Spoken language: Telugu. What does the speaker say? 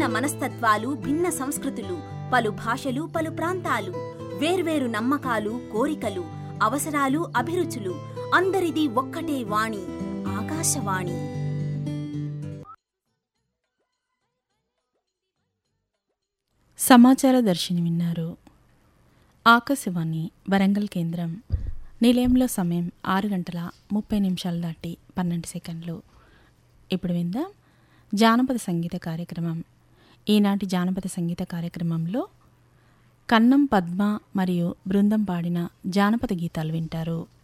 భిన్న మనస్తత్వాలు భిన్న సంస్కృతులు పలు భాషలు పలు ప్రాంతాలు వేర్వేరు నమ్మకాలు కోరికలు అవసరాలు అభిరుచులు అందరిది ఒక్కటే వాణి ఆకాశవాణి సమాచార దర్శిని విన్నారు ఆకాశవాణి వరంగల్ కేంద్రం నిలయంలో సమయం ఆరు గంటల ముప్పై నిమిషాలు దాటి పన్నెండు సెకండ్లు ఇప్పుడు విందాం జానపద సంగీత కార్యక్రమం ఈనాటి జానపద సంగీత కార్యక్రమంలో కన్నం పద్మ మరియు బృందం పాడిన జానపద గీతాలు వింటారు